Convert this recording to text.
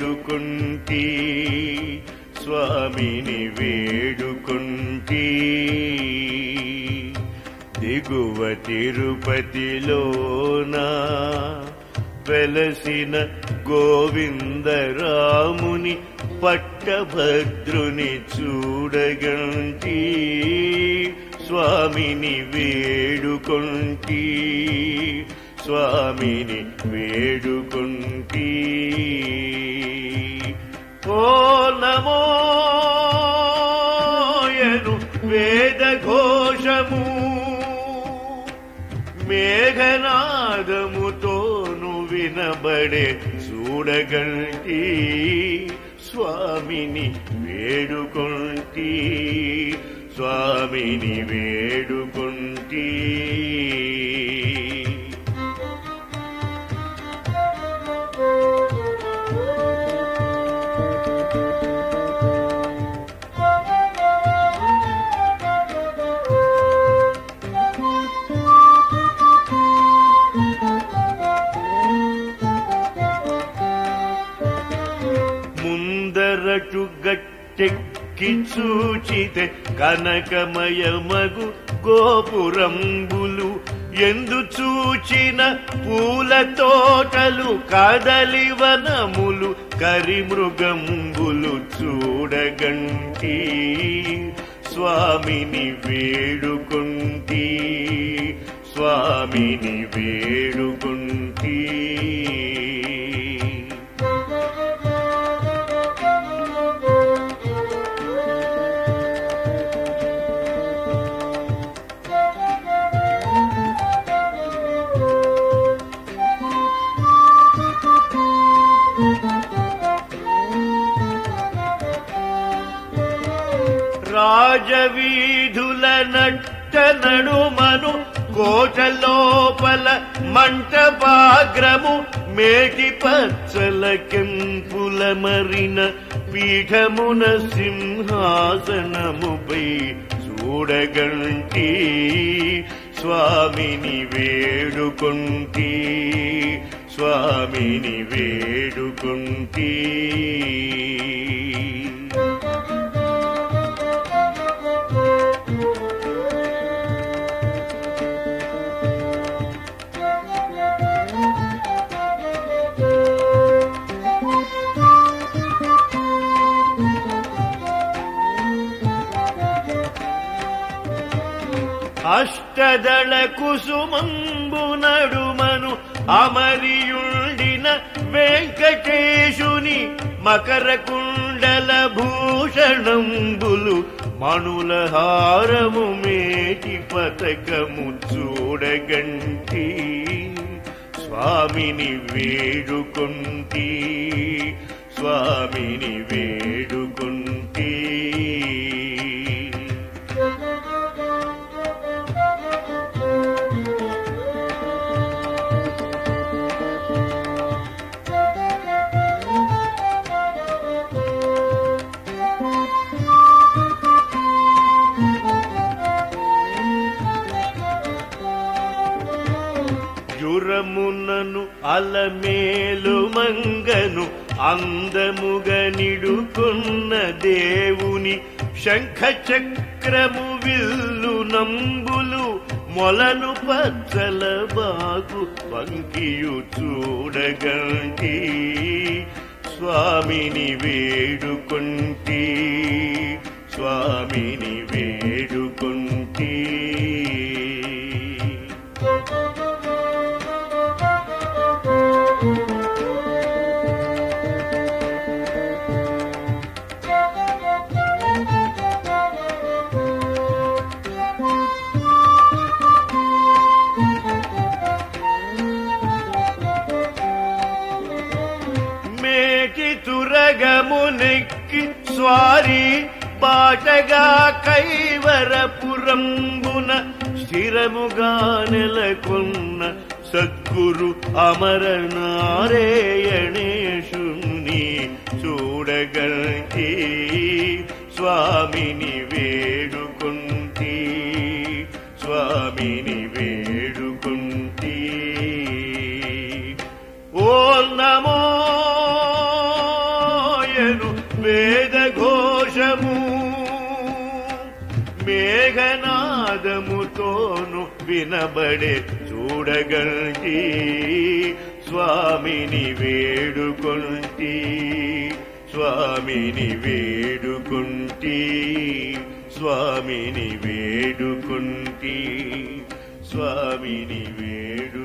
వేడుకుంటి స్వామిని వేడుకుంటి దిగువ తిరుపతిలోన వెలసిన గోవిందరాముని పట్టభద్రుని చూడగంటి స్వామిని వేడుకొంటి స్వామిని వేడుకొంటి ఓ నమోయను వేద ఘోషము మేఘనాదముతోను వినబడే చూడగంటి స్వామిని వేడుకొంటి స్వామిని వేడుకొంటి ముందరటు గట్టెక్కి చూచితే కనకమయమగు గోపురంబులు ఎందు చూచిన పూల తోటలు కదలి వనములు కరిమృగంబులు చూడగంటి స్వామిని వేడుకుంటి స్వామిని వేడుకుంటి రాజవీధుల నట్ట నడుమను కోట లోపల మంటపాగ్రము మేటి పచ్చల కెంపుల మరిన పీఠమున సింహాసనముపై చూడగంటి స్వామిని వేడుకొంటి స్వామిని వేడుకొంటి అష్టదళ కుసుమంబు నడుమను అమరియుండిన వెంకటేశుని మకర కుండల భూషణంబులు మణుల హారము మేటి పతకము చూడగంటి స్వామిని వేడుకొంటి స్వామిని వేడుకొంటి జురమునను అలమేలు మంగను అందముగ నిడుకున్న దేవుని శంఖ చక్రము విల్లు నంబులు మొలను పచ్చల బాగు పంకియు చూడగంటి స్వామిని వేడుకొంటి స్వామిని వేడుకొంటి మేటి తురగమునెక్కి స్వారి బాటగా కైవరపురంబున స్థిరముగా నెలకొన్న సద్గురు అమరనారేయణేశుని చూడగంటి స్వామిని వేడుకుంటి స్వామిని వేడుకుంటి ఓ నమో మోయను వేద ఘోషము మేఘనాదముతోను వినబడే చూడగంటి స్వామిని వేడుకొంటి స్వామిని వేడుకుంటి స్వామిని వేడుకుంటి స్వామిని వేడు